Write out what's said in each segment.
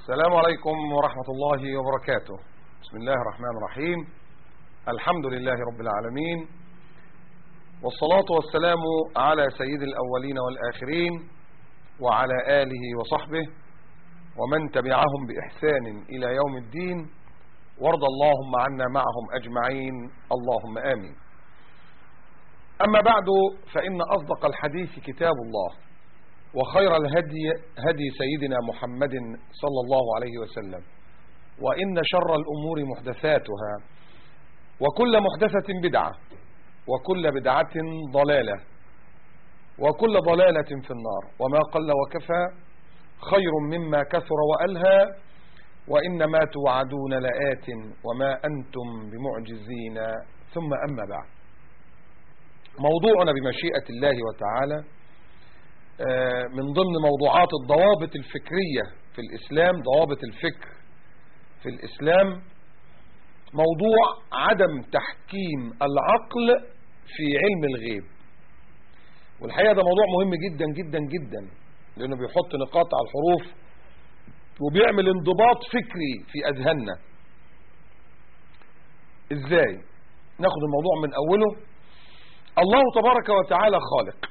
السلام عليكم ورحمة الله وبركاته بسم الله الرحمن الرحيم الحمد لله رب العالمين والصلاة والسلام على سيد الأولين والآخرين وعلى آله وصحبه ومن تبعهم بإحسان إلى يوم الدين وارض اللهم عنا معهم أجمعين اللهم آمين أما بعد فإن أصدق الحديث كتاب الله وخير الهدي هدي سيدنا محمد صلى الله عليه وسلم وإن شر الأمور محدثاتها وكل محدثة بدعة وكل بدعة ضلالة وكل ضلالة في النار وما قل وكفى خير مما كثر وألهى وإنما توعدون لآت وما أنتم بمعجزين ثم أما بعد موضوعنا بمشيئة الله وتعالى من ضمن موضوعات الضوابط الفكرية في الإسلام ضوابط الفكر في الإسلام موضوع عدم تحكيم العقل في علم الغيب والحقيقة ده موضوع مهم جدا جدا جدا لأنه بيحط نقاط على الحروف وبيعمل انضباط فكري في أذهاننا إزاي ناخد الموضوع من أوله الله تبارك وتعالى خالق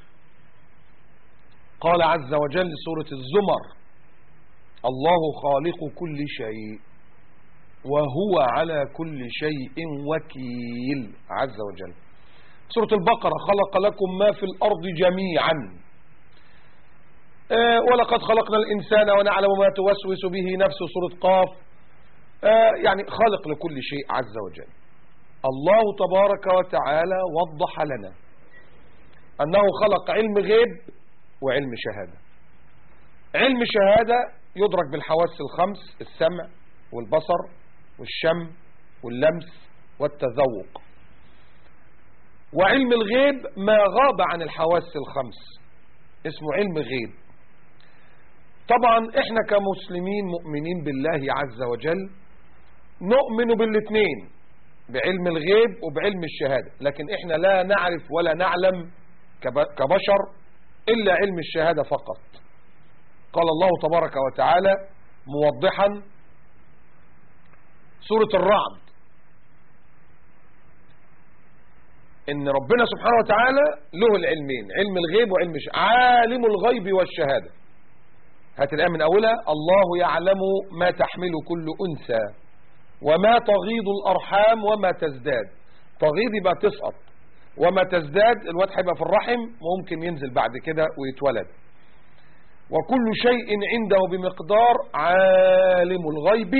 قال عز وجل سورة الزمر الله خالق كل شيء وهو على كل شيء وكيل عز وجل سورة البقرة خلق لكم ما في الأرض جميعا آه ولقد خلقنا الإنسان ونعلم ما توسوس به نفسه سورة قاف آه يعني خالق لكل شيء عز وجل الله تبارك وتعالى وضح لنا أنه خلق علم غيب وعلم شهادة علم شهادة يدرك بالحواس الخمس السمع والبصر والشم واللمس والتذوق وعلم الغيب ما غاب عن الحواس الخمس اسمه علم غيب طبعا احنا كمسلمين مؤمنين بالله عز وجل نؤمن بالاثنين بعلم الغيب وبعلم الشهادة لكن احنا لا نعرف ولا نعلم كبشر إلا علم الشهادة فقط قال الله تبارك وتعالى موضحا سورة الرعد ان ربنا سبحانه وتعالى له العلمين علم الغيب وعلم الشهادة عالم الغيب والشهادة هات الآن من أولها الله يعلم ما تحمل كل أنثى وما تغيض الأرحام وما تزداد تغيض يبقى تسقط وما تزداد الواد هيبقى في الرحم ممكن ينزل بعد كده ويتولد وكل شيء عنده بمقدار عالم الغيب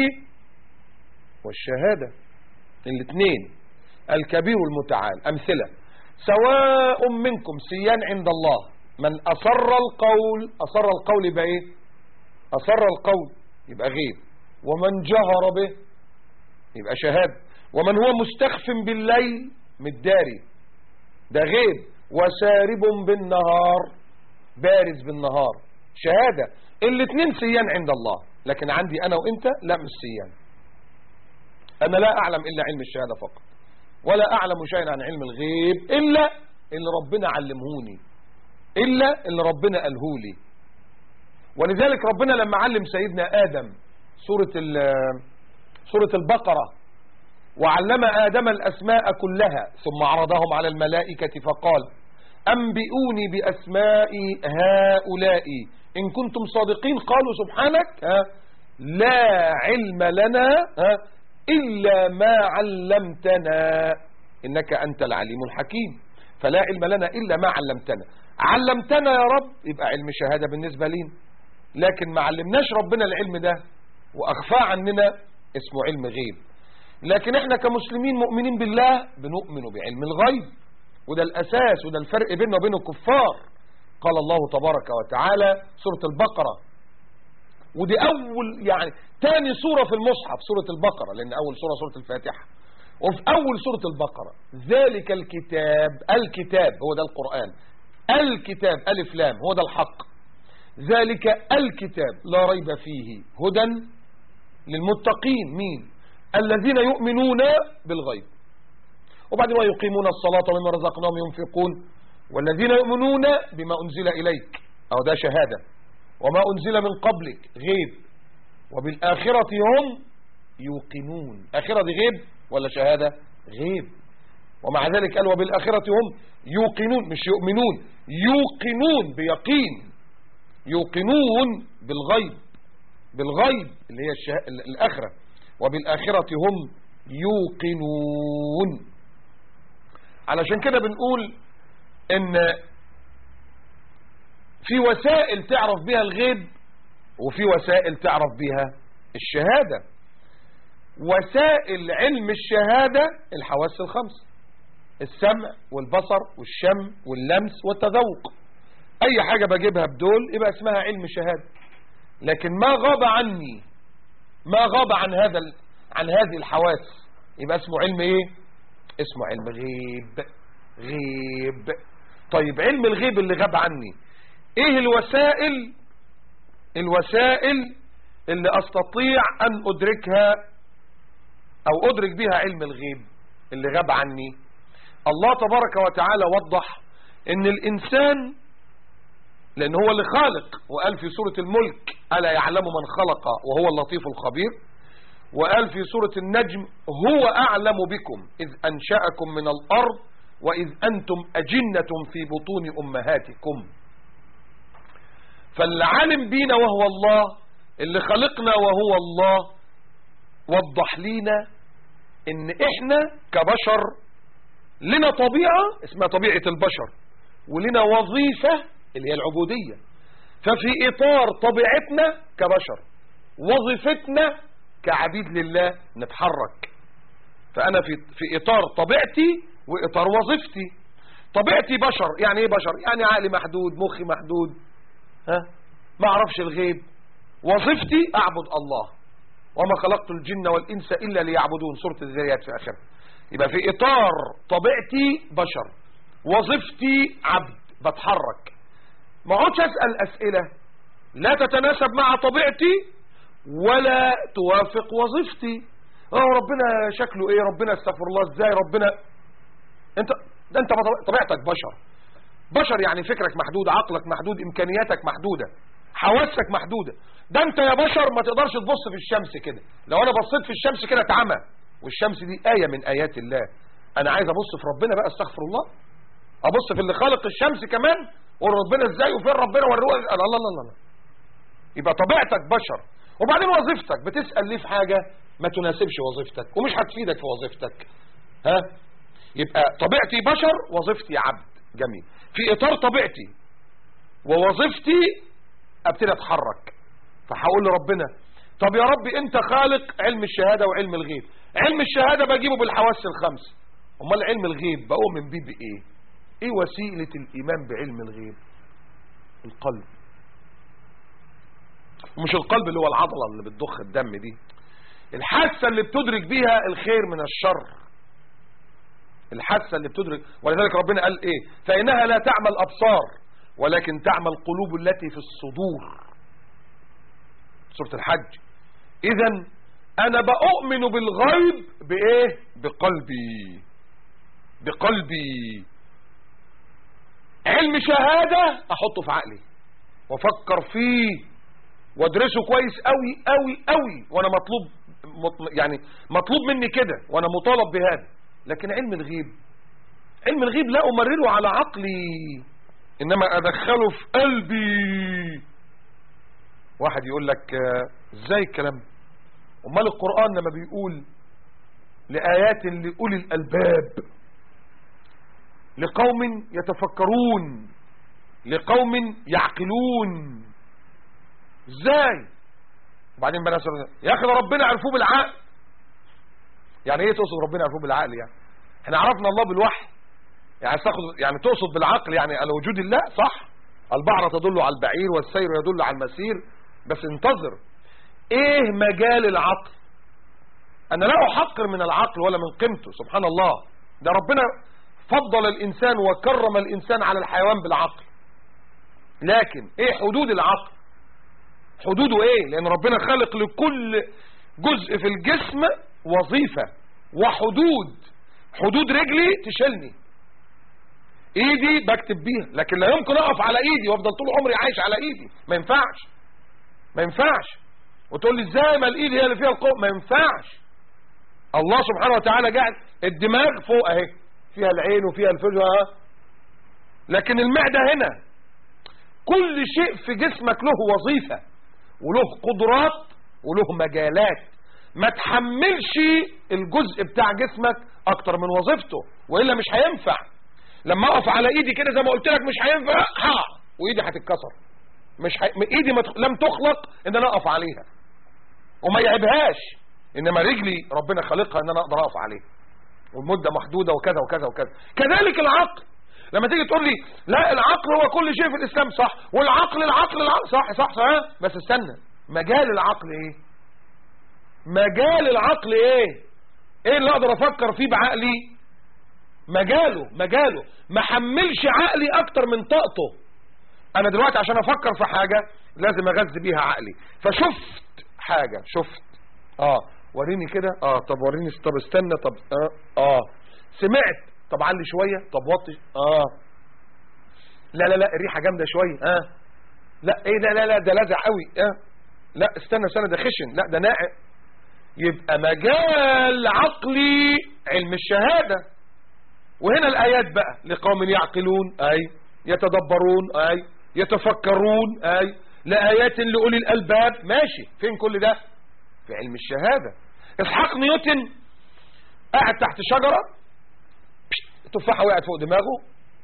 والشهادة الاثنين الكبير المتعال أمثلة سواء منكم سيان عند الله من أصر القول أصر القول يبقى إيه أصر القول يبقى غيب ومن جهر به يبقى شهادة ومن هو مستخف بالليل مداري ده غيب وسارب بالنهار بارز بالنهار شهادة الاثنين سيان عند الله لكن عندي أنا وإنت لا مش سيان أنا لا أعلم إلا علم الشهادة فقط ولا أعلم شيئا عن علم الغيب إلا اللي ربنا علمهوني إلا اللي ربنا قالهولي ولذلك ربنا لما علم سيدنا آدم سورة سورة البقرة وعلم آدم الأسماء كلها ثم عرضهم على الملائكة فقال أنبئوني بأسماء هؤلاء إن كنتم صادقين قالوا سبحانك ها لا علم لنا ها إلا ما علمتنا إنك أنت العليم الحكيم فلا علم لنا إلا ما علمتنا علمتنا يا رب يبقى علم شهادة بالنسبة لين لكن ما علمناش ربنا العلم ده وأخفى عننا اسمه علم غيب لكن احنا كمسلمين مؤمنين بالله بنؤمن بعلم الغيب وده الأساس وده الفرق بيننا وبين الكفار قال الله تبارك وتعالى سورة البقرة ودي أول يعني تاني سورة في المصحف سورة البقرة لأن أول سورة سورة الفاتحة وفي أول سورة البقرة ذلك الكتاب الكتاب هو ده القرآن الكتاب ألف لام هو ده الحق ذلك الكتاب لا ريب فيه هدى للمتقين مين الذين يؤمنون بالغيب وبعد ما يقيمون الصلاة ومما رزقناهم ينفقون والذين يؤمنون بما أنزل إليك أو ده شهادة وما أنزل من قبلك غيب وبالآخرة هم يوقنون آخرة دي غيب ولا شهادة غيب ومع ذلك قال وبالآخرة هم يوقنون مش يؤمنون يوقنون بيقين يوقنون بالغيب بالغيب اللي هي الشه... الآخرة وبالآخرة هم يوقنون علشان كده بنقول ان في وسائل تعرف بها الغيب وفي وسائل تعرف بها الشهادة وسائل علم الشهادة الحواس الخمس السمع والبصر والشم واللمس والتذوق اي حاجة بجيبها بدول يبقى اسمها علم شهادة لكن ما غاب عني ما غاب عن هذا ال... عن هذه الحواس يبقى اسمه علم ايه اسمه علم غيب غيب طيب علم الغيب اللي غاب عني ايه الوسائل الوسائل اللي استطيع ان ادركها او ادرك بها علم الغيب اللي غاب عني الله تبارك وتعالى وضح ان الانسان لان هو اللي خالق وقال في سورة الملك ألا يعلم من خلق وهو اللطيف الخبير وقال في سورة النجم هو أعلم بكم إذ أنشأكم من الأرض وإذ أنتم أجنة في بطون أمهاتكم فالعالم بينا وهو الله اللي خلقنا وهو الله وضح لينا ان احنا كبشر لنا طبيعة اسمها طبيعة البشر ولنا وظيفة اللي هي العبودية ففي اطار طبيعتنا كبشر وظيفتنا كعبيد لله نتحرك فانا في, في اطار طبيعتي واطار وظيفتي طبيعتي بشر يعني ايه بشر يعني عقلي محدود مخي محدود ها ما اعرفش الغيب وظيفتي اعبد الله وما خلقت الجن والانس الا ليعبدون سوره الذريات في اخرها يبقى في اطار طبيعتي بشر وظيفتي عبد بتحرك ما اقعدش اسال اسئله لا تتناسب مع طبيعتي ولا توافق وظيفتي اه ربنا شكله ايه ربنا استغفر الله ازاي ربنا انت ده انت طبيعتك بشر بشر يعني فكرك محدود عقلك محدود امكانياتك محدودة حواسك محدودة ده انت يا بشر ما تقدرش تبص في الشمس كده لو انا بصيت في الشمس كده اتعمى والشمس دي آية من آيات الله انا عايز ابص في ربنا بقى استغفر الله ابص في اللي خالق الشمس كمان وربنا ازاي وفين ربنا والروح الله الله الله الله يبقى طبيعتك بشر وبعدين وظيفتك بتسأل ليه في حاجة ما تناسبش وظيفتك ومش هتفيدك في وظيفتك ها يبقى طبيعتي بشر وظيفتي عبد جميل في اطار طبيعتي ووظيفتي ابتدي اتحرك فهقول لربنا طب يا رب انت خالق علم الشهادة وعلم الغيب علم الشهادة بجيبه بالحواس الخمس امال علم الغيب بؤمن بيه بايه ايه وسيلة الايمان بعلم الغيب القلب ومش القلب اللي هو العضلة اللي بتضخ الدم دي الحاسة اللي بتدرك بيها الخير من الشر الحاسة اللي بتدرك ولذلك ربنا قال ايه فإنها لا تعمى الأبصار ولكن تعمى القلوب التي في الصدور سورة الحج اذا انا بأؤمن بالغيب بايه بقلبي بقلبي علم شهادة احطه في عقلي وافكر فيه وادرسه كويس قوي قوي قوي وانا مطلوب يعني مطلوب مني كده وانا مطالب بهذا لكن علم الغيب علم الغيب لا امرره على عقلي انما ادخله في قلبي واحد يقول لك ازاي الكلام امال القرآن لما بيقول لآيات لأولي الألباب لقوم يتفكرون لقوم يعقلون ازاي وبعدين بقى يا اخي ده ربنا عرفوه بالعقل يعني ايه تقصد ربنا عرفوه بالعقل يعني احنا عرفنا الله بالوحي يعني تاخد يعني تقصد بالعقل يعني على وجود الله صح البعرة تدل على البعير والسير يدل على المسير بس انتظر ايه مجال العقل انا لا احقر من العقل ولا من قيمته سبحان الله ده ربنا فضل الانسان وكرم الانسان على الحيوان بالعقل لكن ايه حدود العقل حدوده ايه لان ربنا خلق لكل جزء في الجسم وظيفة وحدود حدود رجلي تشيلني ايدي بكتب بيها لكن لا يمكن اقف على ايدي وافضل طول عمري عايش على ايدي ما ينفعش ما ينفعش وتقول لي ازاي ما الايد هي اللي فيها القوه ما ينفعش الله سبحانه وتعالى جعل الدماغ فوق اهي فيها العين وفيها الفجوه ها لكن المعده هنا كل شيء في جسمك له وظيفه وله قدرات وله مجالات ما تحملش الجزء بتاع جسمك اكتر من وظيفته والا مش هينفع لما اقف على ايدي كده زي ما قلت لك مش هينفع ها وايدي هتتكسر مش ح... ايدي مت... لم تخلق ان انا اقف عليها وما يعيبهاش انما رجلي ربنا خلقها ان انا اقدر اقف عليها والمده محدوده وكذا وكذا وكذا كذلك العقل لما تيجي تقول لي لا العقل هو كل شيء في الاسلام صح والعقل العقل العقل صح صح صح بس استنى مجال العقل ايه مجال العقل ايه ايه اللي اقدر افكر فيه بعقلي مجاله مجاله ما حملش عقلي اكتر من طاقته انا دلوقتي عشان افكر في حاجة لازم اغذي بيها عقلي فشفت حاجة شفت اه وريني كده اه طب وريني طب استنى طب اه اه سمعت طب علي شوية طب وطي اه لا لا لا الريحة جامدة شوية اه لا ايه لا لا لا ده لازع قوي اه لا استنى استنى ده خشن لا ده ناعم يبقى مجال عقلي علم الشهادة وهنا الآيات بقى لقوم يعقلون أي يتدبرون أي يتفكرون أي لآيات لأولي الألباب ماشي فين كل ده في علم الشهادة إسحاق نيوتن قاعد تحت شجرة التفاحة وقعت فوق دماغه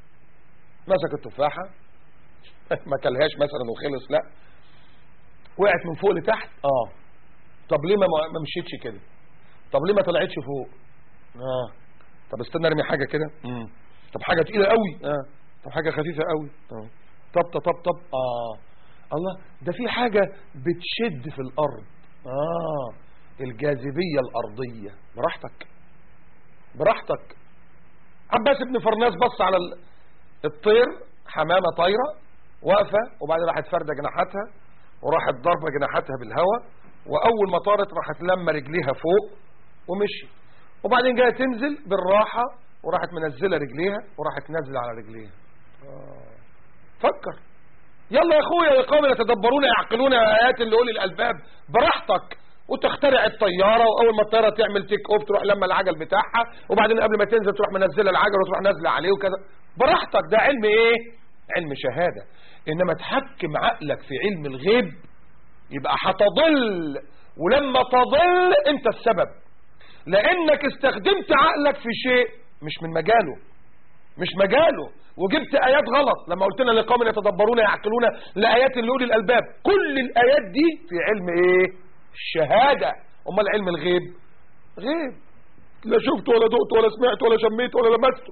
مسك التفاحة ما كلهاش مثلا وخلص لا وقعت من فوق لتحت اه طب ليه ما ما مشيتش كده طب ليه ما طلعتش فوق اه طب استنى ارمي حاجه كده امم طب حاجه تقيله قوي اه طب حاجه خفيفه قوي اه طب طب طب طب اه الله ده في حاجه بتشد في الارض اه الجاذبيه الارضيه براحتك براحتك عباس بن فرناس بص على ال- الطير حمامه طايره واقفه وبعدين راحت فارده جناحاتها وراحت ضربه جناحاتها بالهواء واول ما طارت راحت لما رجليها فوق ومشي وبعدين جايه تنزل بالراحه وراحت منزله رجليها وراحت نازله على رجليها آه. فكر يلا يا اخويا يا قوم يتدبرون يعقلون ايات لاولي الالباب براحتك وتخترع الطياره واول ما الطياره تعمل تيك اوف تروح لما العجل بتاعها وبعدين قبل ما تنزل تروح منزله العجل وتروح نازله عليه وكذا براحتك ده علم ايه علم شهاده انما تحكم عقلك في علم الغيب يبقى هتضل ولما تضل انت السبب لانك استخدمت عقلك في شيء مش من مجاله مش مجاله وجبت ايات غلط لما قلت لنا لقوم يتدبرون يعقلون لايات لاولي الالباب كل الايات دي في علم ايه الشهاده امال علم الغيب غيب لا شفت ولا دقت ولا سمعت ولا شميت ولا لمست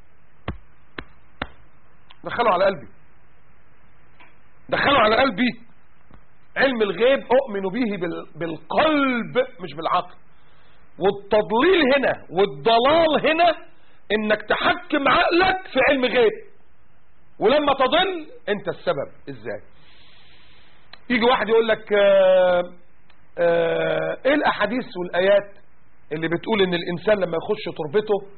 دخلوا على قلبي دخلوا على قلبي علم الغيب اؤمن به بال- بالقلب مش بالعقل والتضليل هنا والضلال هنا انك تحكم عقلك في علم غيب ولما تضل انت السبب ازاي يجي واحد يقول لك آه آه ايه الاحاديث والايات اللي بتقول ان الانسان لما يخش تربته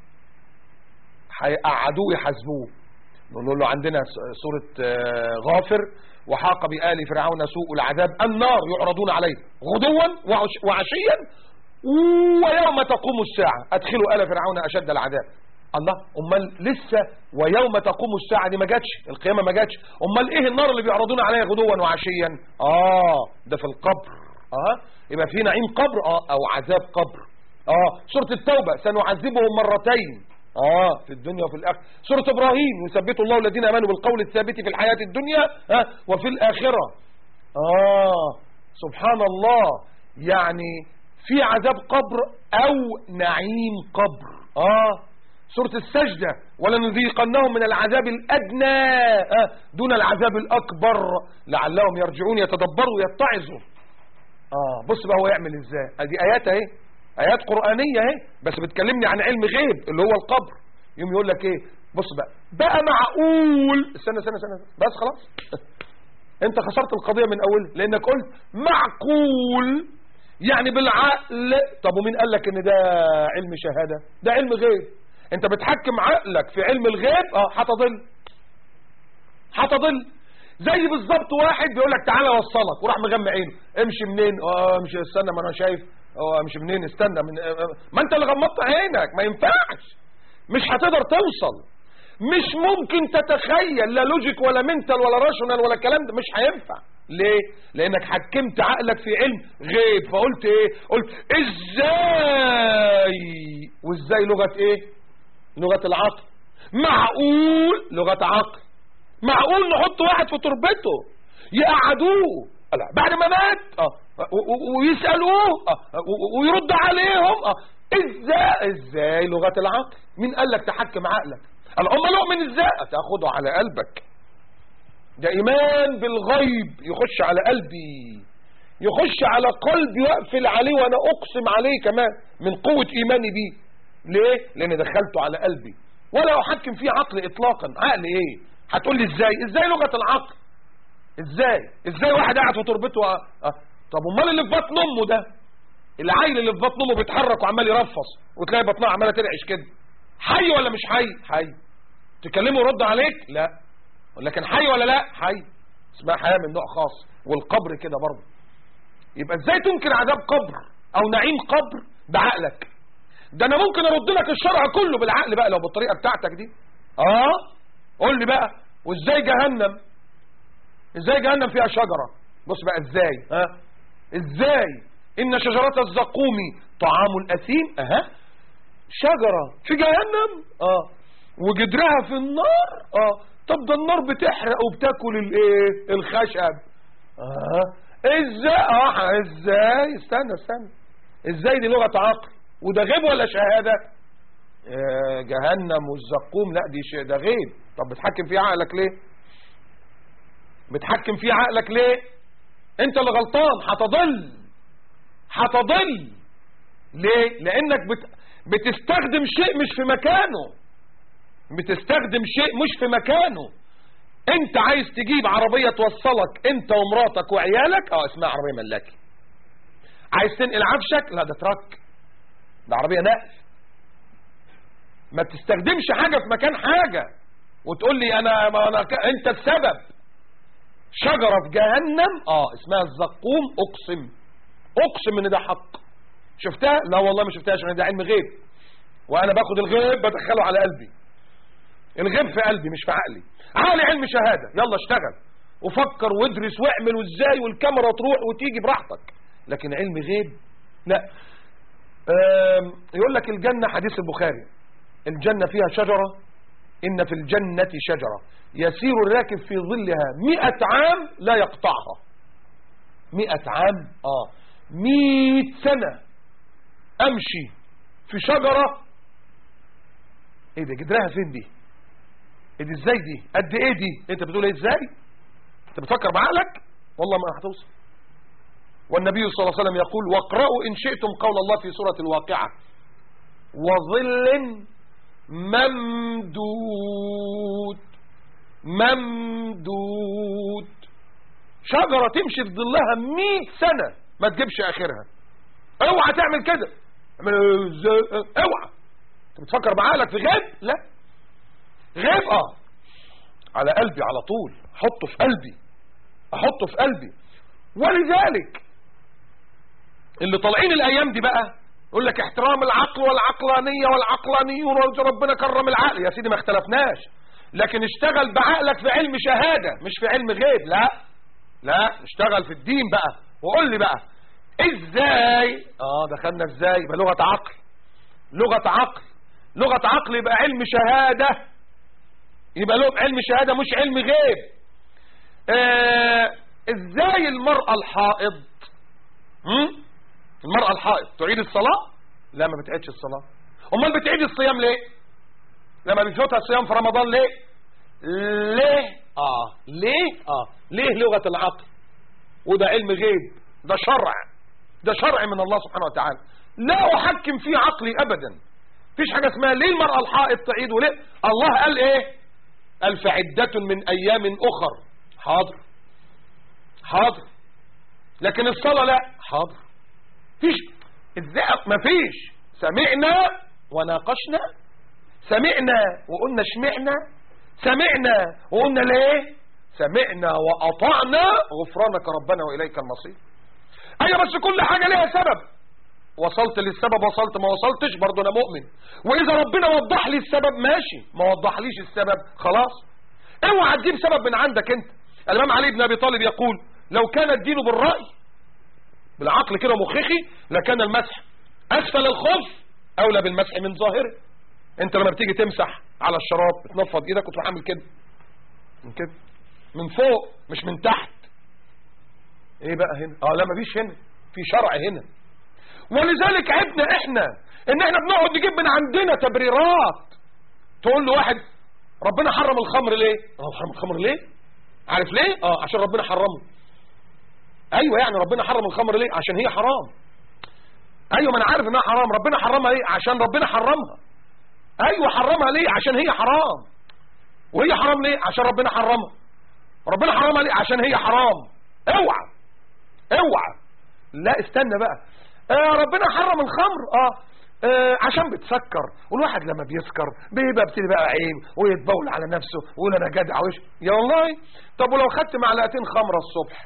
هيقعدوه يحاسبوه نقول له عندنا س- سورة آه، غافر وحاق بآل فرعون سوء العذاب النار يعرضون عليه غدوا وعش- وعشيا ويوم تقوم الساعة أدخلوا آل فرعون أشد العذاب الله أمال لسه ويوم تقوم الساعة دي ما جاتش القيامة ما جاتش أمال إيه النار اللي بيعرضون عليها غدوا وعشيا آه ده في القبر آه يبقى في نعيم قبر آه أو عذاب قبر آه سورة التوبة سنعذبهم مرتين اه في الدنيا وفي الاخره سوره ابراهيم يثبت الله الذين امنوا بالقول الثابت في الحياه الدنيا ها وفي الاخره اه سبحان الله يعني في عذاب قبر او نعيم قبر اه سوره السجده ولنذيقنهم من العذاب الادنى آه دون العذاب الاكبر لعلهم يرجعون يتدبروا يتعظوا اه بص بقى هو يعمل ازاي ادي ايات اهي ايات قرانيه اهي بس بتكلمني عن علم غيب اللي هو القبر يوم يقول لك ايه بص بقى بقى معقول استنى استنى استنى بس خلاص انت خسرت القضيه من اولها لانك قلت معقول يعني بالعقل طب ومين قال لك ان ده علم شهاده ده علم غيب انت بتحكم عقلك في علم الغيب اه هتضل هتضل زي بالظبط واحد بيقول لك تعالى اوصلك وراح مغمى عينه امشي منين اه امشي استنى ما انا شايف اه امشي منين استنى من اه اه ما انت اللي غمضت عينك ما ينفعش مش هتقدر توصل مش ممكن تتخيل لا لوجيك ولا منتال ولا راشونال ولا الكلام ده مش هينفع ليه لانك حكمت عقلك في علم غيب فقلت ايه قلت ازاي وازاي لغه ايه لغه العقل معقول لغه عقل معقول نحط واحد في تربته يقعدوه لا بعد ما مات اه و- و- ويسالوه اه و- ويرد عليهم اه ازاي ازاي لغه العقل مين قال لك تحكم عقلك الامه نؤمن ازاي تاخده على قلبك ده ايمان بالغيب يخش على قلبي يخش على قلبي واقفل عليه وانا اقسم عليه كمان من قوه ايماني بيه ليه لان دخلته على قلبي ولا احكم فيه عقل اطلاقا عقل ايه هتقول لي ازاي ازاي لغه العقل ازاي ازاي واحد قاعد في تربته اه اه. طب امال اللي في بطن امه ده العيل اللي في بطن امه بيتحرك وعمال يرفص وتلاقي بطنها عماله ترعش كده حي ولا مش حي حي تكلمه يرد عليك لا لكن حي ولا لا حي اسمها حياه من نوع خاص والقبر كده برضه يبقى ازاي تنكر عذاب قبر او نعيم قبر بعقلك ده انا ممكن ارد لك الشرع كله بالعقل بقى لو بالطريقه بتاعتك دي اه قول لي بقى وازاي جهنم ازاي جهنم فيها شجره بص بقى ازاي ها ازاي ان شجره الزقوم طعام الاثيم اها شجره في جهنم اه وجدرها في النار اه طب ده النار بتحرق وبتاكل الايه الخشب اه ازاي اه ازاي استنى استنى ازاي دي لغه عقل وده غيب ولا شهاده آه جهنم والزقوم لا دي شيء ده غيب طب بتحكم فيه عقلك ليه بتحكم فيه عقلك ليه انت اللي غلطان هتضل هتضل ليه لانك بت... بتستخدم شيء مش في مكانه بتستخدم شيء مش في مكانه انت عايز تجيب عربية توصلك انت ومراتك وعيالك اه اسمها عربية ملاكي عايز تنقل عفشك لا ده ترك ده عربية نقل ما تستخدمش حاجة في مكان حاجة وتقول لي انا ما انا ك... انت السبب شجرة في جهنم اه اسمها الزقوم اقسم اقسم ان ده حق شفتها لا والله ما شفتهاش انا ده علم غيب وانا باخد الغيب بدخله على قلبي الغيب في قلبي مش في عقلي عقلي علم شهادة يلا اشتغل وفكر وادرس واعمل وازاي والكاميرا تروح وتيجي براحتك لكن علم غيب لا يقول لك الجنة حديث البخاري الجنة فيها شجرة إن في الجنة شجرة يسير الراكب في ظلها مئة عام لا يقطعها مئة عام آه مئة سنة أمشي في شجرة ايه ده جدرها فين دي ايه دي ازاي دي قد ايه دي انت بتقول ايه ازاي انت بتفكر بعقلك والله ما هتوصل والنبي صلى الله عليه وسلم يقول واقرأوا إن شئتم قول الله في سورة الواقعة وظل ممدود ممدود شجرة تمشي في ظلها مئة سنة ما تجيبش آخرها اوعى تعمل كده اوعى انت بتفكر بعقلك في غيب لا غيب اه على قلبي على طول حطه في قلبي احطه في قلبي ولذلك اللي طالعين الايام دي بقى يقول لك احترام العقل والعقلانية والعقلانيون ربنا كرم العقل يا سيدي ما اختلفناش لكن اشتغل بعقلك في علم شهادة مش في علم غيب لا لا اشتغل في الدين بقى وقول لي بقى ازاي اه دخلنا ازاي يبقى لغة عقل لغة عقل لغة عقل يبقى علم شهادة يبقى له علم شهادة مش علم غيب اه ازاي المرأة الحائض هم؟ المرأة الحائض تعيد الصلاة لا ما بتعيدش الصلاة امال بتعيد الصيام ليه لما بيفوتها الصيام في رمضان ليه ليه اه ليه اه ليه لغة العقل وده علم غيب ده شرع ده شرع من الله سبحانه وتعالى لا احكم فيه عقلي ابدا فيش حاجة اسمها ليه المرأة الحائض تعيد وليه الله قال ايه قال فعدة من ايام اخر حاضر حاضر لكن الصلاة لا حاضر فيش ازاي مفيش سمعنا وناقشنا سمعنا وقلنا شمعنا سمعنا وقلنا ليه سمعنا وأطعنا غفرانك ربنا وإليك المصير أيوة بس كل حاجة ليها سبب وصلت للسبب وصلت ما وصلتش برضه أنا مؤمن وإذا ربنا وضح لي السبب ماشي ما وضحليش السبب خلاص اوعى تجيب سبب من عندك انت الإمام علي بن أبي طالب يقول لو كان الدين بالرأي بالعقل كده مخخي لكان المسح أسفل الخف أولى بالمسح من ظاهره انت لما بتيجي تمسح على الشراب بتنفض ايدك وتروح عامل كده من كده من فوق مش من تحت ايه بقى هنا اه لا مفيش هنا في شرع هنا ولذلك عبنا احنا ان احنا بنقعد نجيب من عندنا تبريرات تقول له واحد ربنا حرم الخمر ليه اه حرم الخمر ليه عارف ليه اه عشان ربنا حرمه ايوه يعني ربنا حرم الخمر ليه عشان هي حرام ايوه ما انا عارف انها حرام ربنا حرمها ليه عشان ربنا حرمها ايوه حرمها ليه عشان هي حرام وهي حرام ليه عشان ربنا حرمها ربنا حرمها ليه عشان هي حرام اوعى اوعى لا استنى بقى آه ربنا حرم الخمر اه آه عشان بتسكر والواحد لما بيسكر بيبقى بتدي بقى عين ويتبول على نفسه ويقول انا جدع وش يا والله طب ولو خدت معلقتين خمره الصبح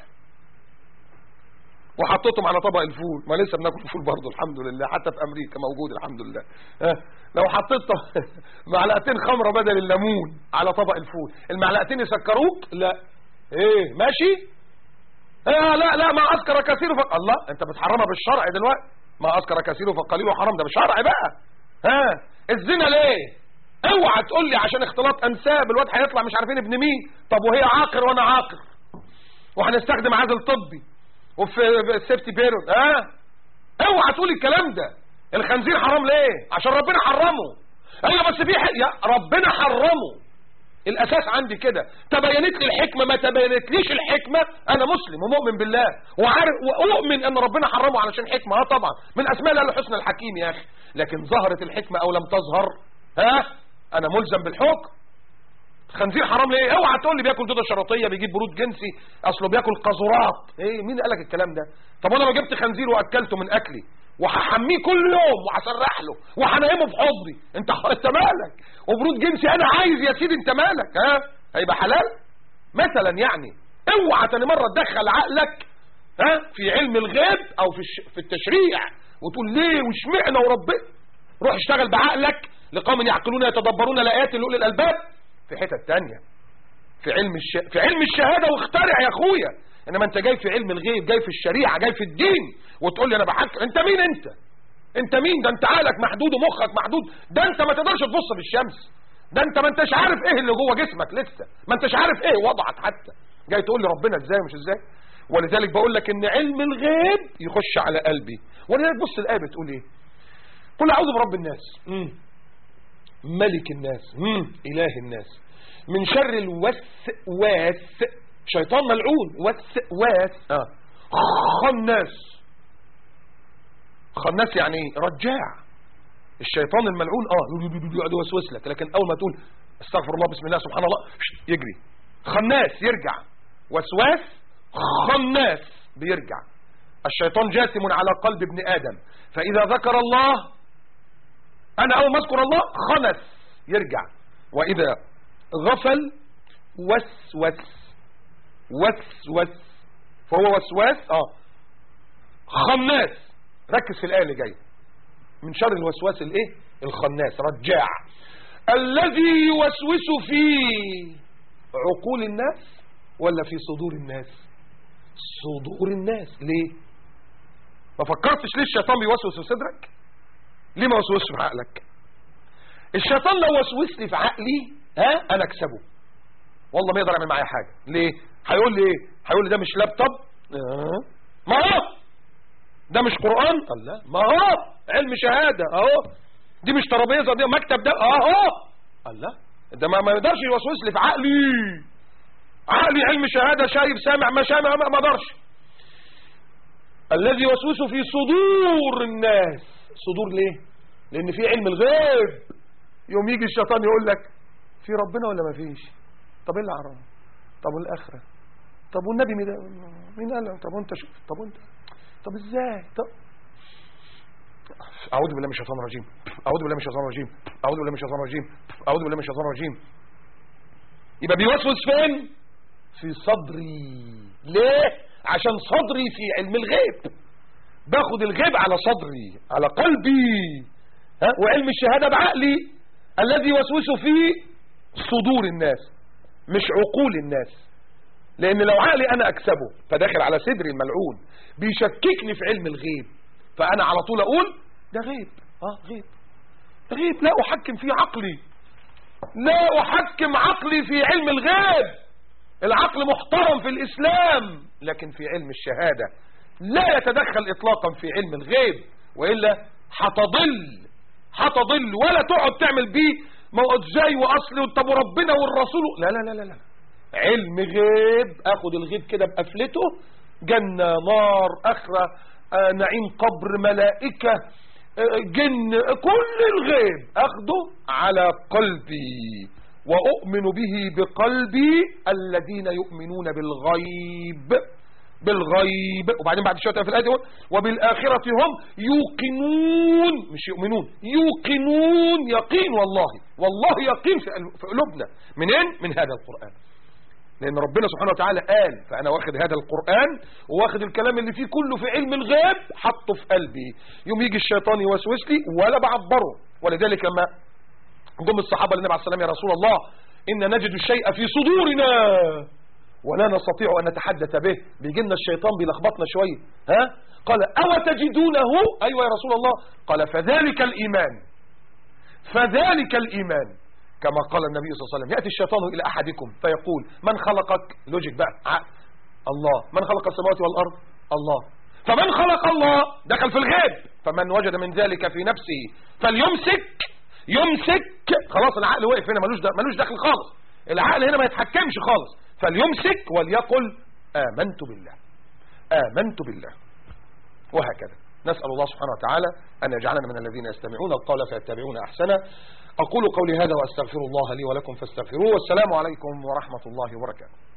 وحطيتهم على طبق الفول ما لسه بناكل فول برضه الحمد لله حتى في امريكا موجود الحمد لله اه لو حطيت طب- معلقتين خمره بدل الليمون على طبق الفول المعلقتين يسكروك لا ايه ماشي اه لا لا ما اسكر كثير ف... الله انت بتحرمها بالشرع دلوقتي ما اسكر كثير فقليل حرام ده بالشرع بقى ها الزنا ليه اوعى تقول لي عشان اختلاط انساب الواد هيطلع مش عارفين ابن مين طب وهي عاقر وانا عاقر وهنستخدم عزل طبي وفي السيفتي بيرود ها اوعى تقول الكلام ده الخنزير حرام ليه عشان ربنا حرمه ايوه بس في حق يا ربنا حرمه الاساس عندي كده تبينت لي الحكمه ما تبينتليش الحكمه انا مسلم ومؤمن بالله وعارف واؤمن ان ربنا حرمه علشان حكمه اه طبعا من اسماء الله الحسنى الحكيم يا اخي لكن ظهرت الحكمه او لم تظهر ها انا ملزم بالحكم خنزير حرام ليه اوعى تقول لي بياكل دوده شرطيه بيجيب برود جنسي اصله بياكل قاذورات ايه مين قال لك الكلام ده طب انا لو جبت خنزير واكلته من اكلي وهحميه كل يوم وهسرح له وهنيمه في حضني انت انت مالك وبرود جنسي انا عايز يا سيدي انت مالك ها هيبقى حلال مثلا يعني اوعى تاني مره تدخل عقلك ها في علم الغيب او في الش... في التشريع وتقول ليه واشمعنى وربنا روح اشتغل بعقلك لقوم يعقلون يتدبرون الايات لاولي الالباب في حتة تانية في علم الش... في علم الشهاده واخترع يا اخويا انما انت جاي في علم الغيب جاي في الشريعه جاي في الدين وتقول لي انا بحكم انت مين انت انت مين ده انت عقلك محدود ومخك محدود ده انت ما تقدرش تبص في الشمس ده انت ما انتش عارف ايه اللي جوه جسمك لسه ما انتش عارف ايه وضعك حتى جاي تقول لي ربنا ازاي مش ازاي ولذلك بقول لك ان علم الغيب يخش على قلبي ولذلك بص الايه بتقول ايه قل اعوذ برب الناس مم. ملك الناس مم. اله الناس من شر الوسواس شيطان ملعون وسواس اه خناس خناس يعني ايه رجاع الشيطان الملعون اه يقعد يوسوس لك لكن اول ما تقول استغفر الله بسم الله سبحان الله شت، يجري خناس يرجع وسواس خناس بيرجع الشيطان جاثم على قلب ابن ادم فاذا ذكر الله انا اول ما اذكر الله خنس يرجع واذا غفل وسوس وسوس فهو وسواس اه خناس ركز في الايه اللي جايه من شر الوسواس الايه الخناس رجاع الذي يوسوس في عقول الناس ولا في صدور الناس صدور الناس ليه ما فكرتش ليه الشيطان بيوسوس في صدرك ليه ما وسوسش في عقلك الشيطان لو وسوس لي في عقلي ها انا اكسبه والله ما يقدر يعمل معايا حاجه ليه هيقول لي ايه هيقول لي ده مش لابتوب آه. ما هو ده مش قران قال لا ما هو علم شهاده اهو دي مش ترابيزه دي مكتب ده اهو قال لا ده ما ما يقدرش يوسوس لي في عقلي عقلي علم شهاده شايف سامع ما سامع ما ما اقدرش الذي يوسوس في صدور الناس صدور ليه لان في علم الغيب يوم يجي الشيطان يقول لك في ربنا ولا ما فيش طب ايه اللي حرام طب والاخره طب والنبي مين مين قال طب وانت شوف طب وانت طب ازاي طب اعوذ بالله من الشيطان الرجيم اعوذ بالله من الشيطان الرجيم اعوذ بالله من الشيطان الرجيم اعوذ بالله من الشيطان الرجيم يبقى بيوسوس فين في صدري ليه عشان صدري في علم الغيب باخد الغيب على صدري على قلبي ها؟ وعلم الشهادة بعقلي الذي يوسوس في صدور الناس مش عقول الناس لان لو عقلي انا اكسبه فداخل على صدري الملعون بيشككني في علم الغيب فانا على طول اقول ده غيب اه غيب غيب لا احكم فيه عقلي لا احكم عقلي في علم الغيب العقل محترم في الاسلام لكن في علم الشهادة لا يتدخل اطلاقا في علم الغيب وإلا هتضل هتضل ولا تقعد تعمل بيه ما هو ازاي واصل طب وربنا والرسول لا لا لا لا لا علم غيب اخد الغيب كده بقفلته جنة نار اخرة آه نعيم قبر ملائكة آه جن كل الغيب اخده على قلبي واؤمن به بقلبي الذين يؤمنون بالغيب بالغيب وبعدين بعد شويه في الايه يقول وبالاخره هم يوقنون مش يؤمنون يوقنون يقين والله والله يقين في قلب- في قلوبنا منين من هذا القران لان ربنا سبحانه وتعالى قال فانا واخد هذا القران وواخد الكلام اللي فيه كله في علم الغيب حطه في قلبي يوم يجي الشيطان يوسوس لي ولا بعبره ولذلك لما جم الصحابه للنبي عليه السلام يا رسول الله ان نجد الشيء في صدورنا ولا نستطيع أن نتحدث به بيجي لنا الشيطان بيلخبطنا شوية ها قال أو تجدونه أيوة يا رسول الله قال فذلك الإيمان فذلك الإيمان كما قال النبي صلى الله عليه وسلم يأتي الشيطان إلى أحدكم فيقول من خلقك لوجيك بقى عقل. الله من خلق السماوات والأرض الله فمن خلق الله دخل في الغيب فمن وجد من ذلك في نفسه فليمسك يمسك خلاص العقل وقف هنا ملوش د- ملوش دخل خالص العقل هنا ما يتحكمش خالص فليمسك وليقل آمنت بالله آمنت بالله وهكذا نسأل الله سبحانه وتعالى أن يجعلنا من الذين يستمعون القول فيتبعون أحسنه أقول قولي هذا وأستغفر الله لي ولكم فاستغفروه والسلام عليكم ورحمة الله وبركاته